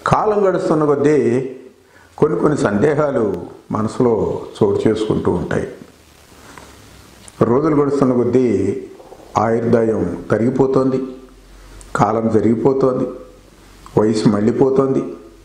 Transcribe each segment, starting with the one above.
కాలం గడుస్తున్న కొద్దీ కొన్ని కొన్ని సందేహాలు మనసులో చోటు చేసుకుంటూ ఉంటాయి రోజులు గడుస్తున్న కొద్దీ ఆయుర్దాయం తరిగిపోతోంది కాలం జరిగిపోతోంది వయసు మళ్ళీపోతోంది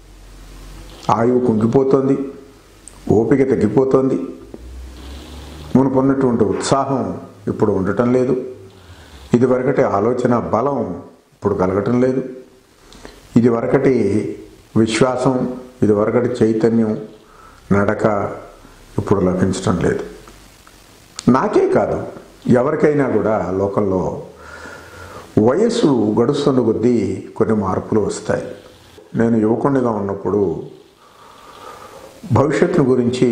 ఆయువు కుంగిపోతోంది ఓపిక తగ్గిపోతోంది మునుపున్నటువంటి ఉత్సాహం ఇప్పుడు ఉండటం లేదు ఇది వరకటి ఆలోచన బలం ఇప్పుడు కలగటం లేదు ఇది వరకటి విశ్వాసం ఇది వరకటి చైతన్యం నడక ఇప్పుడు లభించటం లేదు నాకే కాదు ఎవరికైనా కూడా లోకంలో వయస్సు గడుస్తున్న కొద్దీ కొన్ని మార్పులు వస్తాయి నేను యువకుడిగా ఉన్నప్పుడు భవిష్యత్తును గురించి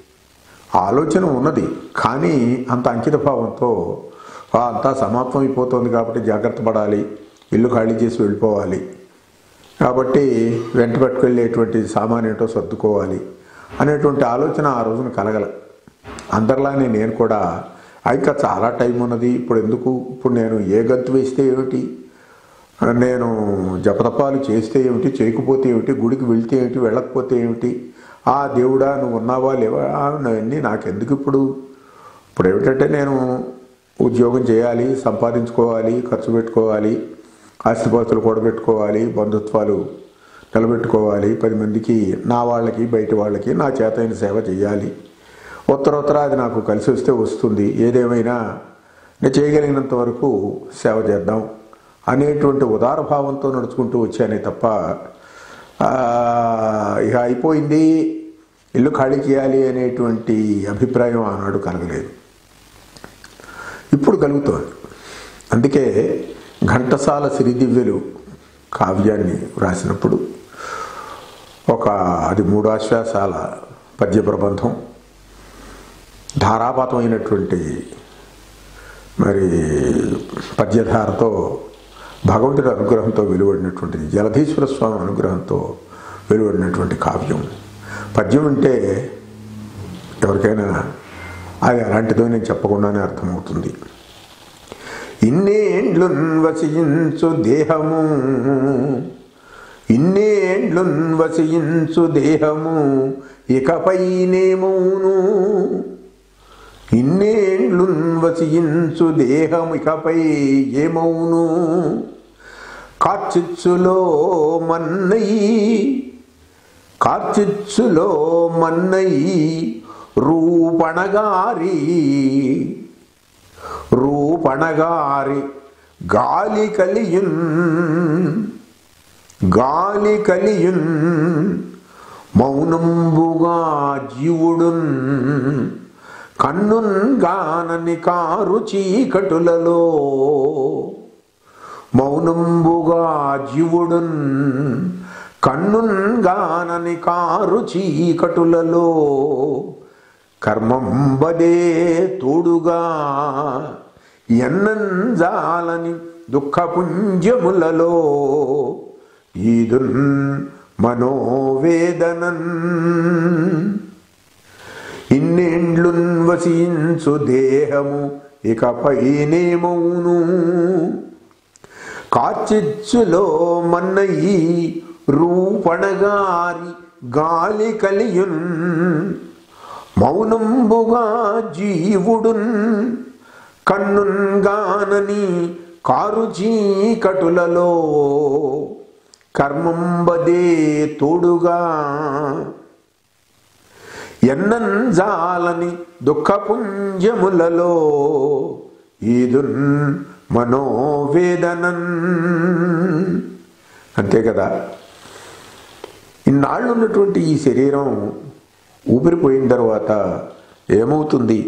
ఆలోచన ఉన్నది కానీ అంత అంకిత భావంతో "ఆ, అంతా సమాప్తం అయిపోతుంది కాబట్టి జాగ్రత్త పడాలి ఇల్లు ఖాళీ చేసి వెళ్ళిపోవాలి కాబట్టి వెంట పట్టుకెళ్ళేటువంటి సామాన్ ఏంటో సర్దుకోవాలి అనేటువంటి ఆలోచన ఆ రోజున కలగల అందరిలానే నేను కూడా "ఆ, ఇంకా చాలా టైం ఉన్నది ఇప్పుడు ఎందుకు ఇప్పుడు నేను ఏ గంతు వేస్తే ఏమిటి నేను జపతపాలు చేస్తే ఏమిటి చేయకపోతే ఏమిటి గుడికి వెళ్తే ఏమిటి వెళ్ళకపోతే ఏమిటి ఆ దేవుడా నువ్వు ఉన్నావా లేవా ఆ, అవన్నీ నాకెందుకు ఇప్పుడు ఇప్పుడు ఏమిటంటే నేను ఉద్యోగం చేయాలి సంపాదించుకోవాలి ఖర్చు పెట్టుకోవాలి ఆస్తిపాస్తులు కూడబెట్టుకోవాలి బంధుత్వాలు నిలబెట్టుకోవాలి పది మందికి నా వాళ్ళకి బయట వాళ్ళకి నా చేతైన సేవ చేయాలి ఉత్తరోత్తర అది నాకు కలిసి వస్తే వస్తుంది ఏదేమైనా నేను చేయగలిగినంత వరకు సేవ చేద్దాం అనేటువంటి ఉదార భావంతో నడుచుకుంటూ వచ్చానే తప్ప ఆ, ఇక అయిపోయింది ఇల్లు ఖాళీ చేయాలి అనేటువంటి అభిప్రాయం ఆనాడు కలగలేదు ఇప్పుడు కలుగుతోంది అందుకే ఘంటసాల సిరిదివ్యలు కావ్యాన్ని వ్రాసినప్పుడు ఒక అది మూడు ఆశ్వాసాల పద్య ప్రబంధం ధారాపాతమైనటువంటి మరి పద్యధారతో భగవంతుడి అనుగ్రహంతో వెలువడినటువంటి జలధీశ్వర స్వామి అనుగ్రహంతో వెలువడినటువంటి కావ్యం పద్యం అంటే ఎవరికైనా అది అలాంటిదో నేను చెప్పకుండానే అర్థమవుతుంది ఇన్నేండ్లున్ వసించు దేహము ఇన్నేండ్లున్ వసించు దేహము ఇకపైనేమౌను ఇన్నేండ్లున్ వసించు దేహం ఇకపై ఏమౌను కార్చిచ్చులో మన్నయి కార్చిచ్చులో మన్నయి రూపణగారి రూపణగారి గాలి కలియున్ గాలి కలియున్ మౌనంబుగా జీవుడున్ కన్నున్ గానని కారు చీకటులలో మౌనంబుగా జీవుడున్ కన్నున్ గానని కారు చీకటులలో కర్మంబదే తోడుగా ఎన్నంజాలని దుఃఖపుంజములలో ఈదున్ మనోవేదనన్ ఇన్నేండ్లున్ వసించు దేహము ఇకపైనేమౌను కార్చిచ్చులో మన్నయి రూపణగారి గాలి కలియున్ మౌనంబుగా జీవుడున్ కన్నున్ గానని కారు చీకటులలో కర్మంబదే తోడుగా ఎన్నంజాలని దుఃఖపుంజములలో ఈదున్ మనోవేదనన్ అంతే కదా ఇన్నాళ్ళు ఉన్నటువంటి ఈ శరీరం ఊపిరిపోయిన తర్వాత ఏమవుతుంది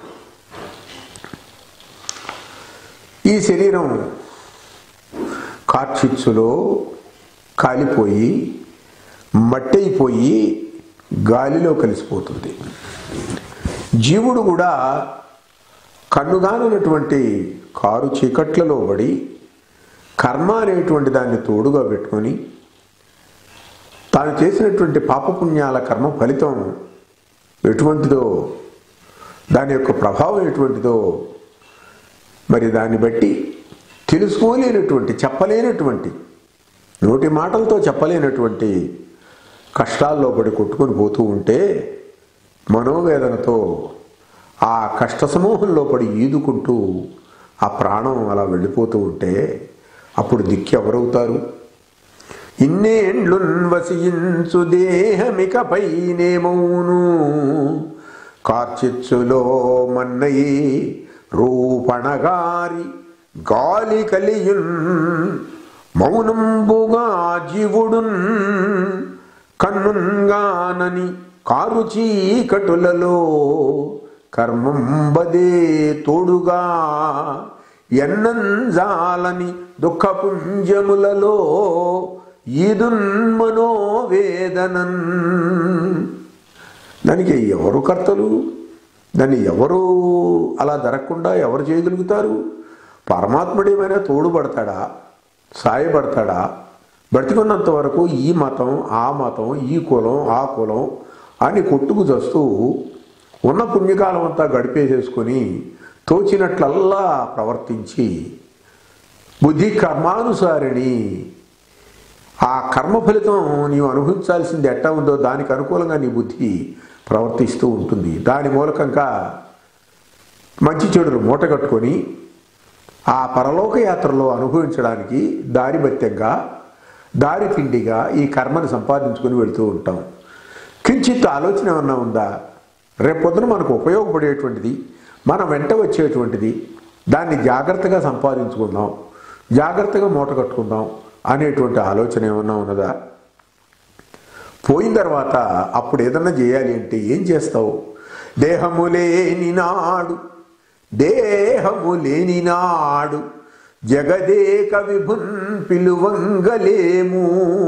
ఈ శరీరం కార్చిచ్చులో కాలిపోయి మట్టయిపోయి గాలిలో కలిసిపోతుంది జీవుడు కూడా కన్నుగానటువంటి కారు చీకట్లలో పడి కర్మ అనేటువంటి దాన్ని తోడుగా పెట్టుకొని తాను చేసినటువంటి పాపపుణ్యాల కర్మ ఫలితం ఎటువంటిదో దాని యొక్క ప్రభావం ఎటువంటిదో మరి దాన్ని బట్టి తెలుసుకోలేనటువంటి చెప్పలేనటువంటి నోటి మాటలతో చెప్పలేనటువంటి కష్టాల్లో పడి కొట్టుకొని పోతూ ఉంటే మనోవేదనతో ఆ కష్ట సమూహంలో పడి ఈదుకుంటూ ఆ ప్రాణం అలా వెళ్ళిపోతూ ఉంటే అప్పుడు దిక్కు ఎవరవుతారు ఇన్నేండ్లున్ వసించు దేహమిక పైనేమౌను కార్చిచ్చులో మన్నయి రూపణగారి గాలి కలియున్ మౌనంబుగా జీవుడున్ కన్నుంగానని కారు చీకటులలో కర్మంబదే తోడుగా ఎన్నంజాలని దుఃఖపుంజములలో ఈదున్ మనోవేదనన్ దానికి ఎవరు కర్తలు దాన్ని ఎవరు అలా జరగకుండా ఎవరు చేయగలుగుతారు పరమాత్ముడు ఏమైనా తోడుపడతాడా సాయపడతాడా బ్రతికున్నంత వరకు ఈ మతం ఆ మతం ఈ కులం ఆ కులం అని కొట్టుకు చస్తూ ఉన్న పుణ్యకాలం అంతా గడిపేసేసుకొని తోచినట్లల్లా ప్రవర్తించి బుద్ధి కర్మానుసారిణి ఆ కర్మ ఫలితం నీవు అనుభవించాల్సింది ఎట్టా ఉందో దానికి అనుకూలంగా నీ బుద్ధి ప్రవర్తిస్తూ ఉంటుంది దాని మూలకంగా మంచి చెడులు మూటగట్టుకొని ఆ పరలోక యాత్రలో అనుభవించడానికి దారి భత్యంగా దారి తిండిగా ఈ కర్మని సంపాదించుకొని వెళుతూ ఉంటాం కించిత్ ఆలోచన ఏమన్నా ఉందా రేపొద్దున మనకు ఉపయోగపడేటువంటిది మన వెంట వచ్చేటువంటిది దాన్ని జాగ్రత్తగా సంపాదించుకుందాం జాగ్రత్తగా మూట కట్టుకుందాం అనేటువంటి ఆలోచన ఏమన్నా ఉన్నదా పోయిన తర్వాత అప్పుడు ఏదన్నా చేయాలి అంటే ఏం చేస్తావు దేహము లేని నాడు దేహము లేని నాడు జగదేక విభున్ పిలువంగలేము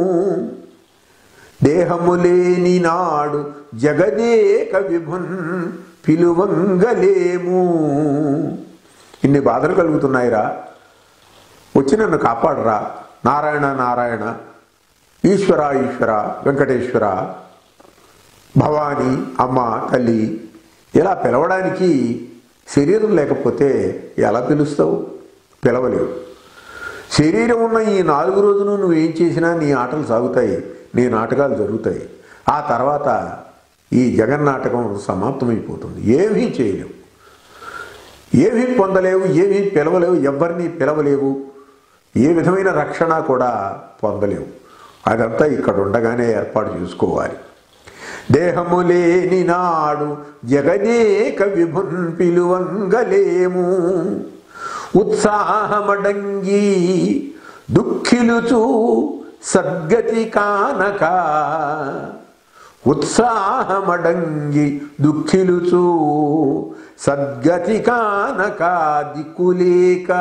దేహము లేని నాడు జగదేక విభున్ పిలువంగలేము ఇన్ని బాధలు కలుగుతున్నాయిరా వచ్చి నన్ను కాపాడరా నారాయణ నారాయణ ఈశ్వర ఈశ్వర వెంకటేశ్వర భవాని అమ్మ తల్లి ఇలా పిలవడానికి శరీరం లేకపోతే ఎలా పిలుస్తావు పిలవలేవు శరీరం ఉన్న ఈ నాలుగు రోజులు నువ్వు ఏం చేసినా నీ ఆటలు సాగుతాయి నీ నాటకాలు జరుగుతాయి ఆ తర్వాత ఈ జగన్నాటకం సమాప్తమైపోతుంది ఏమీ చేయలేవు ఏమీ పొందలేవు ఏమీ పిలవలేవు ఎవరిని పిలవలేవు ఏ విధమైన రక్షణ కూడా పొందలేవు అదంతా ఇక్కడ ఉండగానే ఏర్పాటు చేసుకోవాలి దేహము లేని నాడు జగదేక విభున్ పిలువంగలేము ఉత్సాహమడంగి దుఃఖిలుచు సద్గతి కానక ఉత్సాహమడంగి దుఃఖిలుచు సద్గతి కానక దిక్కులేక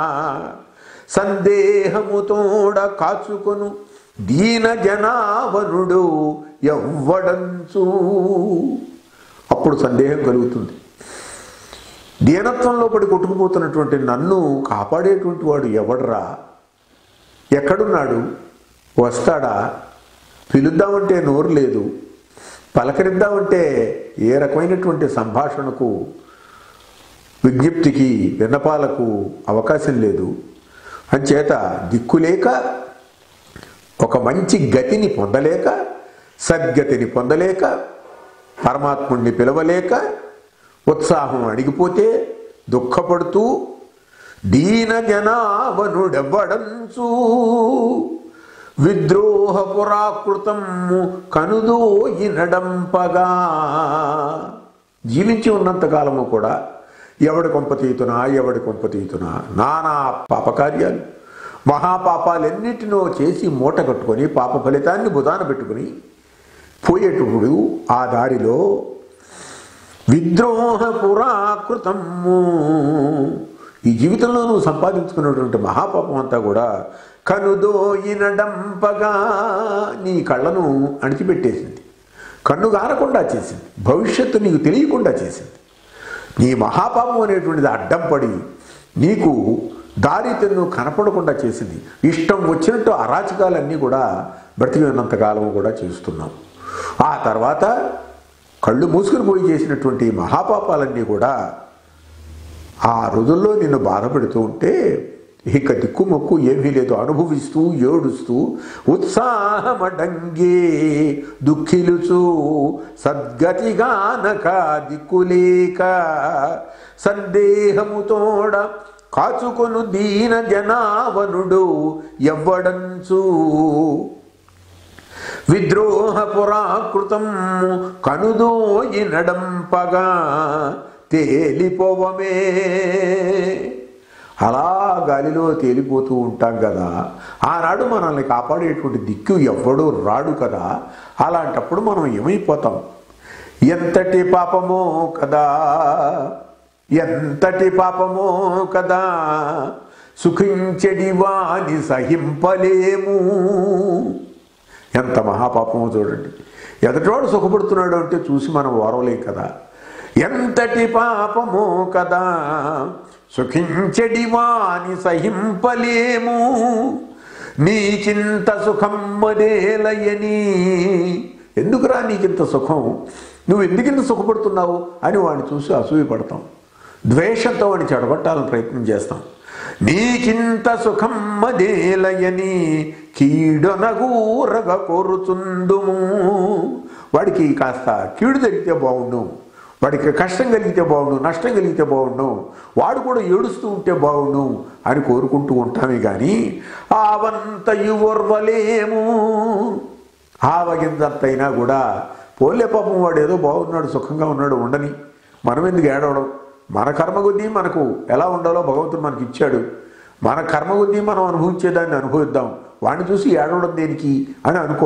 సందేహముతోడ కాచుకొను దీన జనావనుడు ఎవ్వడంచు అప్పుడు సందేహం కలుగుతుంది దీనత్వంలో పడి కొట్టుకుపోతున్నటువంటి నన్ను కాపాడేటువంటి వాడు ఎవడరా ఎక్కడున్నాడు వస్తాడా పిలుద్దామంటే నోరు లేదు పలకరిద్దామంటే ఏ రకమైనటువంటి సంభాషణకు విజ్ఞప్తికి విన్నపాలకు అవకాశం లేదు అంచేత దిక్కులేక ఒక మంచి గతిని పొందలేక సద్గతిని పొందలేక పరమాత్ముణ్ణి పిలవలేక ఉత్సాహం అడిగిపోతే దుఃఖపడుతూ దీన జనావనుడెవ్వడంచు విద్రోహ పురాకృతము కనుదోయి నడంపగా జీవించి ఉన్నంతకాలము కూడా ఎవడి కొంపతీతునా ఎవడి కొంపతీతునా నానా పాపకార్యాలు మహాపాపాలెన్నిటినో చేసి మూట కట్టుకొని పాప ఫలితాన్ని బుధాన పెట్టుకుని పోయేటప్పుడు ఆ దారిలో విద్రోహ పురాకృతము ఈ జీవితంలో నువ్వు సంపాదించుకున్నటువంటి మహాపాపం అంతా కూడా కనుదోయినడంపగా నీ కళ్ళను అణిచిపెట్టేసింది కన్ను గారకుండా చేసింది భవిష్యత్తు నీకు తెలియకుండా చేసింది నీ మహాపాపం అనేటువంటిది అడ్డం పడి నీకు దారి తెన్ను కనపడకుండా చేసింది ఇష్టం వచ్చినట్టు అరాచకాలన్నీ కూడా బ్రతికి ఉన్నంతకాలం కూడా చేస్తున్నాం ఆ తర్వాత కళ్ళు మూసుకుని పోయి చేసినటువంటి మహాపాపాలన్నీ కూడా ఆ రోజుల్లో నిన్ను బాధ పెడుతూ ఉంటే ఇక దిక్కుమొక్కు ఏమీ లేదు అనుభవిస్తూ ఏడుస్తూ ఉత్సాహమడంగే దుఃఖిలుచు సద్గతిగానక దిక్కులేక సందేహముతోడ కాచుకొను దీన జనావనుడు ఎవ్వడంచు విద్రోహ పురాకృతం కనుదోయి నడంపగా తేలిపోవమే అలా గాలిలో తేలిపోతూ ఉంటాం కదా ఆనాడు మనల్ని కాపాడేటువంటి దిక్కు ఎవ్వడూ రాడు కదా అలాంటప్పుడు మనం ఏమైపోతాం ఎంతటి పాపమో కదా ఎంతటి పాపమో కదా సుఖించడి వాని సహింపలేము ఎంత మహాపాపమో చూడండి ఎదటోడు సుఖపడుతున్నాడు అంటే చూసి మనం ఓరవలేం కదా ఎంతటి పాపమో కదా సుఖించడి వాని సహింపలేము నీకింత సుఖం మదేలయని ఎందుకురా నీకింత సుఖం నువ్వు ఎందుకింత సుఖపడుతున్నావు అని వాడిని చూసి అసూయపడతాం ద్వేషంతో వాడిని చెడగొట్టాలని ప్రయత్నం చేస్తాం నీకింత సుఖం మదేలయని కీడనగూరగ కోరుచుందుము వాడికి కాస్త కీడు జరిగితే బాగుండు వాడికి కష్టం కలిగితే బాగుండు నష్టం కలిగితే బాగుండు వాడు కూడా ఏడుస్తూ ఉంటే బాగుండు అని కోరుకుంటూ ఉంటామే కానీ ఆవంతయు ఓర్వలేము ఆవగిందంతైనా కూడా పోలే పాపం వాడు ఏదో బాగున్నాడు సుఖంగా ఉన్నాడు ఉండని మనం ఎందుకు ఏడవడం మన కర్మ కొద్దీ మనకు ఎలా ఉండాలో భగవంతుడు మనకి ఇచ్చాడు మన కర్మ కొద్దీ మనం అనుభవించేదాన్ని అనుభవిద్దాం వాడిని చూసి ఏడవడం దేనికి అని అనుకో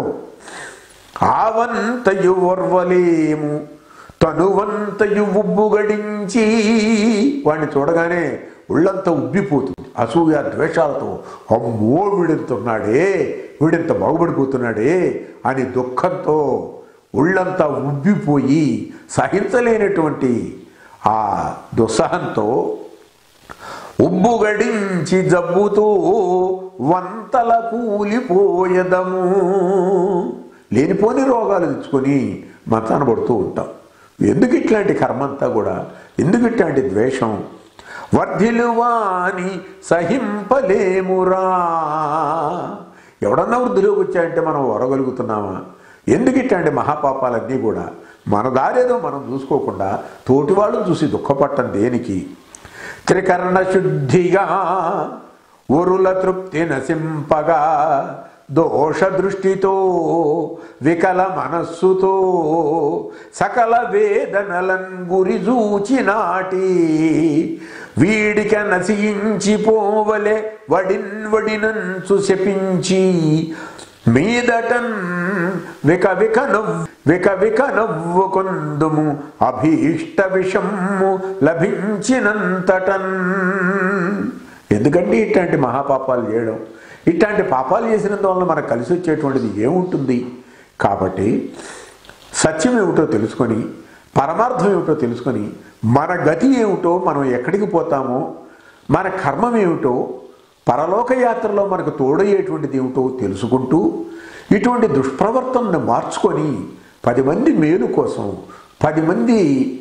ఆవంతయు ఓర్వలేము తనువంతయు ఉబ్బు గడించి వాడిని చూడగానే ఒళ్ళంతా ఉబ్బిపోతుంది అసూయ ద్వేషాలతో అమ్మో వీడింతున్నాడే వీడింత బాగుపడిపోతున్నాడే అని దుఃఖంతో ఒళ్ళంతా ఉబ్బిపోయి సహించలేనటువంటి ఆ దుస్సహంతో ఉబ్బు గడించి జబ్బుతూ వంతల కూలిపోయదము లేనిపోని రోగాలు తెచ్చుకొని మతాన పడుతూ ఉంటాం ఎందుకు ఇట్లాంటి కర్మంతా కూడా ఎందుకు ఇట్లాంటి ద్వేషం వర్ధిలువాని సహింపలేమురా ఎవడన్నా వృద్ధిలోకి వచ్చాయంటే మనం వరగలుగుతున్నామా ఎందుకు ఇట్లాంటి మహాపాపాలన్నీ కూడా మన దారేదో మనం చూసుకోకుండా తోటి వాళ్ళని చూసి దుఃఖపట్టం దేనికి త్రికరణ శుద్ధిగా ఉరుల తృప్తి నశింపగా దోష దృష్టితో వికల మనస్సుతో సకల వేదనలన్ గురి చూచినాటి వీడిక నశించిపోవలే వడిన్ వడినంచు శపించి మీదటన్ విక విక నవ్వు విక విక నవ్వు కొందుము అభీష్ట విషము లభించినంతటన్ ఎందుకంటే ఇట్లాంటి మహాపాపాలు చేయడం ఇట్లాంటి పాపాలు చేసినందువల్ల మనకు కలిసి వచ్చేటువంటిది ఏముంటుంది కాబట్టి సత్యం ఏమిటో తెలుసుకొని పరమార్థం ఏమిటో తెలుసుకొని మన గతి ఏమిటో మనం ఎక్కడికి పోతామో మన కర్మం ఏమిటో పరలోక యాత్రలో మనకు తోడయ్యేటువంటిది ఏమిటో తెలుసుకుంటూ ఇటువంటి దుష్ప్రవర్తనను మార్చుకొని పది మంది మేలు కోసం పది మంది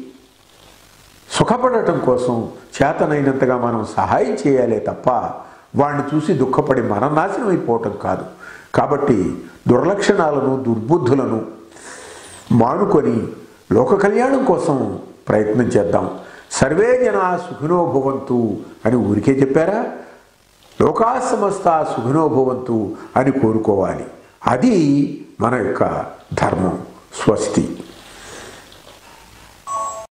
సుఖపడటం కోసం చేతనైనంతగా మనం సహాయం చేయాలే తప్ప వాడిని చూసి దుఃఖపడి మన నాశనం అయిపోవటం కాదు కాబట్టి దుర్లక్షణాలను దుర్బుద్ధులను మానుకొని లోక కళ్యాణం కోసం ప్రయత్నం చేద్దాం సర్వే జనా సుఖినో భవంతు అని ఊరికే చెప్పారా లోకా సమస్త సుఖినో భవంతు అని కోరుకోవాలి అది మన యొక్క ధర్మం స్వస్తి